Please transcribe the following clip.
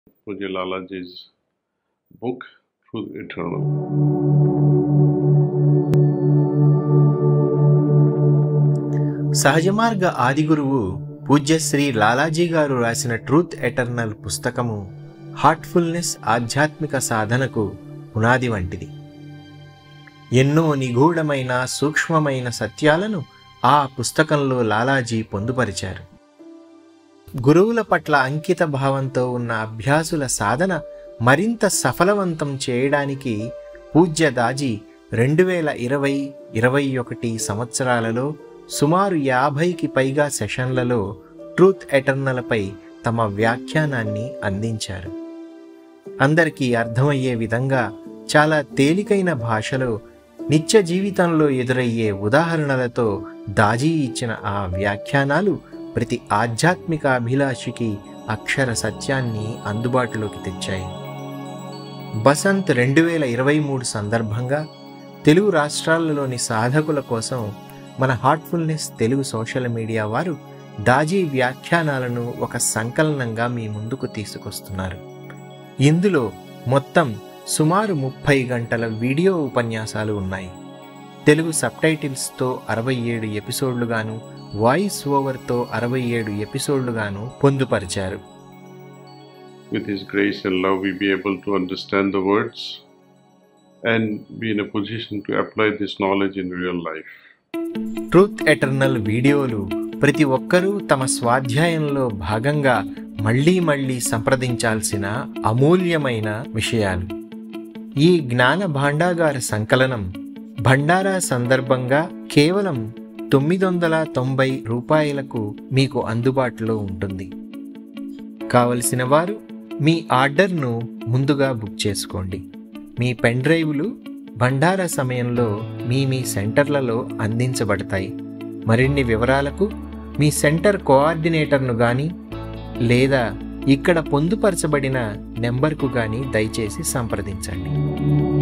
Pujya Lalaji's book, Truth Eternal. సహజమార్గ ఆదిగురువు పూజ్యశ్రీ Lalaji గారు రాసిన truth eternal పుస్తకము హార్ట్ఫుల్నెస్ ఆధ్యాత్మిక సాధనకు పునాది వంటిది ఎన్నో నిగూఢమైన సూక్ష్మమైన సత్యాలను ఆ పుస్తకంలో లాలాజీ పొందుపరిచారు గురువుల పట్ల అంకిత భావంతో ఉన్న అభ్యాసుల సాధన మరింత సఫలవంతం చేయడానికి పూజ్య దాజీ రెండు వేల ఇరవై ఇరవై ఒకటి సంవత్సరాలలో సుమారు యాభైకి పైగా సెషన్లలో ట్రూత్ ఎటర్నల్పై తమ వ్యాఖ్యానాన్ని అందించారు అందరికీ అర్థమయ్యే విధంగా చాలా తేలికైన భాషలో నిత్య జీవితంలో ఎదురయ్యే ఉదాహరణలతో దాజీ ఇచ్చిన ఆ వ్యాఖ్యానాలు ప్రతి ఆధ్యాత్మిక అభిలాషికి అక్షర సత్యాన్ని అందుబాటులోకి తెచ్చాయి బసంత్ రెండు వేల ఇరవై మూడు సందర్భంగా తెలుగు రాష్ట్రాలలోని సాధకుల కోసం మన హార్ట్ఫుల్నెస్ తెలుగు సోషల్ మీడియా వారు దాజీ వ్యాఖ్యానాలను ఒక సంకలనంగా మీ ముందుకు తీసుకొస్తున్నారు ఇందులో మొత్తం సుమారు ముప్పై గంటల వీడియో ఉపన్యాసాలు ఉన్నాయి తెలుగు సబ్టైటిల్స్తో అరవై ఏడు ఎపిసోడ్లుగాను వాయిస్ ఓవర్తో అరవై ఏడు ఎపిసోడ్లుగాను పొందుపరిచారు With His grace and love, we be able to understand the words and be in a position to apply this knowledge in real life. Truth eternal వీడియోలు ప్రతి ఒక్కరూ తమ స్వాధ్యాయంలో భాగంగా మళ్ళీ మళ్ళీ సంప్రదించాల్సిన అమూల్యమైన విషయాలు ఈ జ్ఞాన భాండాగార సంకలనం భండారా సందర్భంగా కేవలం తొమ్మిది వందల తొంభై రూపాయలకు మీకు అందుబాటులో ఉంటుంది కావలసిన వారు మీ ఆర్డర్ను ముందుగా బుక్ చేసుకోండి మీ పెన్ డ్రైవ్లు భండార సమయంలో మీ మీ సెంటర్లలో అందించబడతాయి మరిన్ని వివరాలకు మీ సెంటర్ కోఆర్డినేటర్ను కానీ లేదా ఇక్కడ పొందుపరచబడిన నెంబర్కు కానీ దయచేసి సంప్రదించండి